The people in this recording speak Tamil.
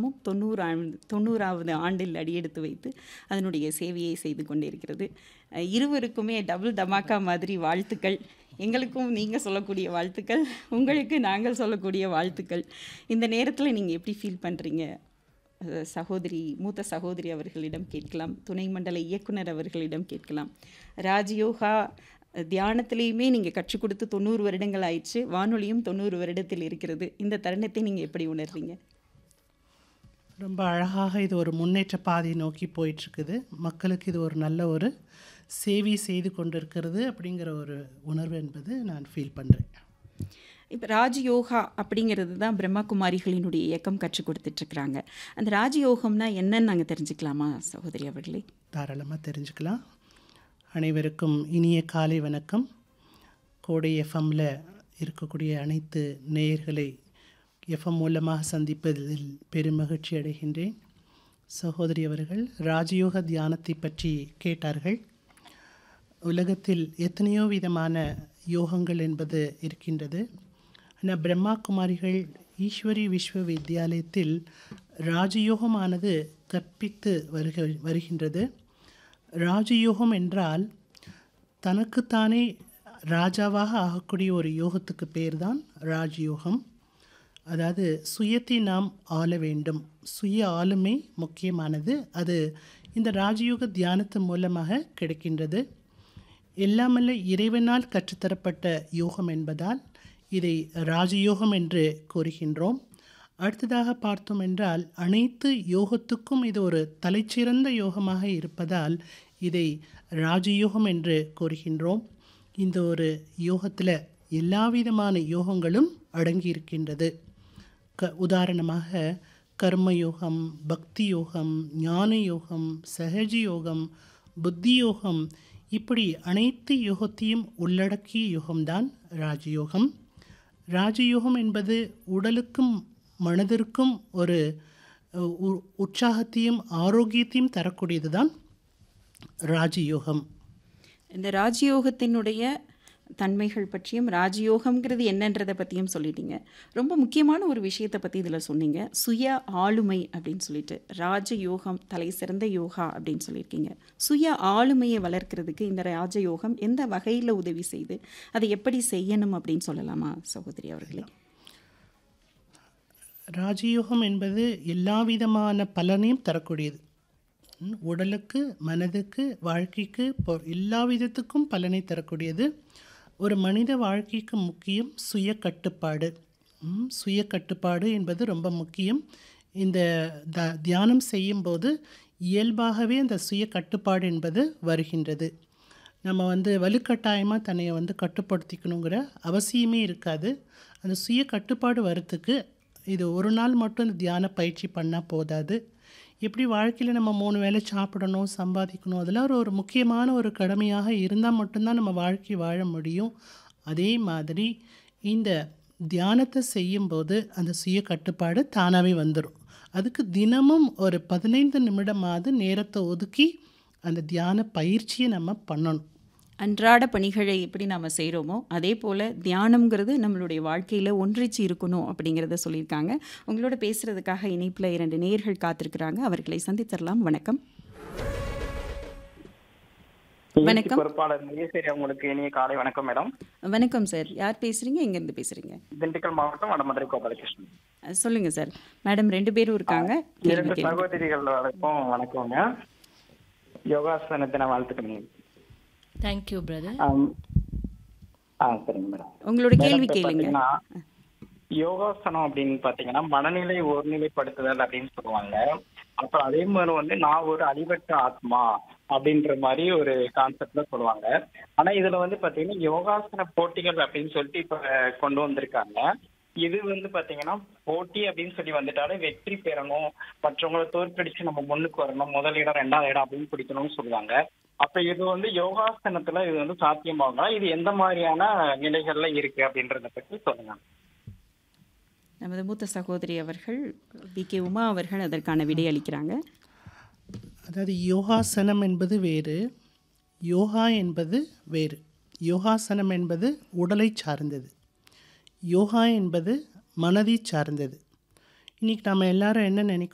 யோகாவும் தொண்ணூறு ஆண்டு தொண்ணூறாவது ஆண்டில் அடியெடுத்து வைத்து அதனுடைய சேவையை செய்து கொண்டிருக்கிறது அஹ் இருவருக்குமே டபுள் தமாக்கா மாதிரி வாழ்த்துக்கள் எங்களுக்கும் நீங்கள் சொல்லக்கூடிய வாழ்த்துக்கள் உங்களுக்கு நாங்கள் சொல்லக்கூடிய வாழ்த்துக்கள் இந்த நேரத்தில் நீங்கள் எப்படி ஃபீல் பண்ணுறீங்க அஹ் சகோதரி மூத்த சகோதரி அவர்களிடம் கேட்கலாம் துணை மண்டல இயக்குனர் அவர்களிடம் கேட்கலாம் ராஜயோகா தியானத்திலையுமே நீங்கள் கற்றுக் கொடுத்து தொண்ணூறு வருடங்கள் ஆயிடுச்சு வானொலியும் தொண்ணூறு வருடத்தில் இருக்கிறது இந்த தருணத்தை நீங்கள் எப்படி உணர்றீங்க ரொம்ப அழகாக இது ஒரு முன்னேற்ற பாதை நோக்கி போயிட்டுருக்குது மக்களுக்கு இது ஒரு நல்ல ஒரு சேவை செய்து கொண்டிருக்கிறது அப்படிங்கிற ஒரு உணர்வு என்பது நான் ஃபீல் பண்ணுறேன் இப்போ ராஜயோகா அப்படிங்கிறது தான் பிரம்மகுமாரிகளினுடைய இயக்கம் கற்றுக் கொடுத்துட்ருக்குறாங்க அந்த ராஜயோகம்னா என்னன்னு நாங்கள் தெரிஞ்சுக்கலாமா சகோதரி அவர்களே தாராளமாக தெரிஞ்சுக்கலாம் அனைவருக்கும் இனிய காலை வணக்கம் கோடை எஃப்எம்மில் இருக்கக்கூடிய அனைத்து நேயர்களை எஃப்எம் மூலமாக சந்திப்பதில் பெருமகிழ்ச்சி அடைகின்றேன் சகோதரி அவர்கள் ராஜயோக தியானத்தை பற்றி கேட்டார்கள் உலகத்தில் எத்தனையோ விதமான யோகங்கள் என்பது இருக்கின்றது ஆனால் பிரம்மா குமாரிகள் ஈஸ்வரி விஸ்வ வித்யாலயத்தில் ராஜயோகமானது கற்பித்து வருக வருகின்றது ராஜயோகம் என்றால் தனக்குத்தானே ராஜாவாக ஆகக்கூடிய ஒரு யோகத்துக்கு பேர் தான் ராஜயோகம் அதாவது சுயத்தை நாம் ஆள வேண்டும் சுய ஆளுமை முக்கியமானது அது இந்த ராஜயோக தியானத்தின் மூலமாக கிடைக்கின்றது எல்லாமல்ல இறைவனால் கற்றுத்தரப்பட்ட யோகம் என்பதால் இதை ராஜயோகம் என்று கூறுகின்றோம் அடுத்ததாக பார்த்தோம் என்றால் அனைத்து யோகத்துக்கும் இது ஒரு தலைச்சிறந்த யோகமாக இருப்பதால் இதை ராஜயோகம் என்று கூறுகின்றோம் இந்த ஒரு யோகத்தில் எல்லா விதமான யோகங்களும் அடங்கியிருக்கின்றது க உதாரணமாக கர்ம யோகம் பக்தி யோகம் ஞான யோகம் சகஜ யோகம் புத்தி யோகம் இப்படி அனைத்து யோகத்தையும் உள்ளடக்கிய யோகம்தான் ராஜயோகம் ராஜயோகம் என்பது உடலுக்கும் மனதிற்கும் ஒரு அஹ், உ- உற்சாகத்தையும் ஆரோக்கியத்தையும் தரக்கூடியது தான் ராஜயோகம் இந்த ராஜயோகத்தினுடைய தன்மைகள் பற்றியும் ராஜயோகம்ங்கிறது என்னன்றதை பற்றியும் சொல்லிட்டீங்க ரொம்ப முக்கியமான ஒரு விஷயத்தை பற்றி இதில் சொன்னீங்க சுய ஆளுமை அப்படின்னு சொல்லிட்டு ராஜயோகம் தலை சிறந்த யோகா அப்படின்னு சொல்லியிருக்கீங்க சுய ஆளுமையை வளர்க்கறதுக்கு இந்த ராஜயோகம் எந்த வகையில் உதவி செய்து அதை எப்படி செய்யணும் அப்படின்னு சொல்லலாமா சகோதரி அவர்களே ராஜயோகம் என்பது எல்லா விதமான பலனையும் தரக்கூடியது ம், உடலுக்கு மனதுக்கு வாழ்க்கைக்கு பொ- எல்லா விதத்துக்கும் பலனை தரக்கூடியது ஒரு மனித வாழ்க்கைக்கு முக்கியம் சுய கட்டுப்பாடு ம், சுய கட்டுப்பாடு என்பது ரொம்ப முக்கியம் இந்த த தியானம் செய்யும்போது இயல்பாகவே அந்த சுய கட்டுப்பாடு என்பது வருகின்றது நம்ம வந்து வலுக்கட்டாயமாக தன்னை வந்து கட்டுப்படுத்திக்கணுங்கிற அவசியமே இருக்காது அந்த சுய கட்டுப்பாடு வரத்துக்கு இது ஒரு நாள் மட்டும் இந்த தியான பயிற்சி பண்ணால் போதாது எப்படி வாழ்க்கையில் நம்ம மூணு வேளை சாப்பிடணும் சம்பாதிக்கணும் அதெல்லாம் ஒரு ஒரு முக்கியமான ஒரு கடமையாக இருந்தால் மட்டும்தான் நம்ம வாழ்க்கை வாழ முடியும் அதே மாதிரி இந்த தியானத்தை செய்யும்போது அந்த சுய கட்டுப்பாடு தானாகவே வந்துடும் அதுக்கு தினமும் ஒரு பதினைந்து நிமிடமாவது நேரத்தை ஒதுக்கி அந்த தியான பயிற்சியை நம்ம பண்ணணும் அன்றாட பணிகளை எப்படி நாம் செய்கிறோமோ அதே போல் தியானம்ங்கிறது நம்மளுடைய வாழ்க்கையில் ஒன்றிச்சு இருக்கணும் அப்படிங்கிறத சொல்லியிருக்காங்க உங்களோட பேசுகிறதுக்காக இணைப்பில் இரண்டு நேயர்கள் காத்திருக்கிறாங்க அவர்களை சந்தித்தரலாம் வணக்கம் நிகழ்ச்சி வணக்கம். பொறுப்பாளர் முகேஸ்வரி அவங்களுக்கு இனிய காலை வணக்கம் மேடம் வணக்கம் சார் யார் பேசுகிறீங்க எங்கேருந்து பேசுகிறீங்க திண்டுக்கல் மாவட்டம் வடமதுரை கோபாலகிருஷ்ணன் சொல்லுங்கள் சார் மேடம் ரெண்டு பேரும் இருக்காங்க கேள்வி இரண்டு கேளுங்க. சகோதரிகளுக்கும் வணக்கங்க யோகாசன தின வாழ்த்துக்கள் தேங்க்யூ பிரதர் ஆம். ஆ சரிங்க மேடம் உங்களோட கேள்வி மேடம், இப்ப கேளுங்க பாத்தீங்கன்னா, யோகாசனம் அப்படின்னு பாத்தீங்கன்னா மனநிலை ஒருநிலைப்படுத்துதல் அப்படின்னு சொல்லுவாங்க அப்புறம் அதே மாதிரி வந்து நான் ஒரு அடிபட்ட ஆத்மா அப்படின்ற மாதிரி ஒரு கான்செப்ட்ல சொல்லுவாங்க ஆனா இதுல வந்து பாத்தீங்கன்னா யோகாசன போட்டிகள் அப்படின்னு சொல்லிட்டு இப்ப கொண்டு வந்திருக்காங்க இது வந்து பாத்தீங்கன்னா போட்டி அப்படின்னு சொல்லி வந்துட்டாலே வெற்றி பெறணும் மற்றவங்களை தோற்கடிச்சு நம்ம முன்னுக்கு வரணும் முதல் இடம் ரெண்டாவது இடம் அப்படின்னு பிடிக்கணும்னு சொல்லுவாங்க அப்ப இது வந்து யோகாசனத்துல இது வந்து சாத்தியமாகுங்களா இது எந்த மாதிரியான நிலைகள்ல இருக்கு அப்படின்றத பத்தி சொல்லுங்க நமது மூத்த சகோதரி அவர்கள் பி கே உமா அவர்கள் அதற்கான விடை அளிக்கிறாங்க அதாவது யோகாசனம் என்பது வேறு யோகா என்பது வேறு யோகாசனம் என்பது உடலை சார்ந்தது யோகா என்பது மனதை சார்ந்தது இன்றைக்கி நம்ம எல்லாரும் என்ன நினைக்கிறோம்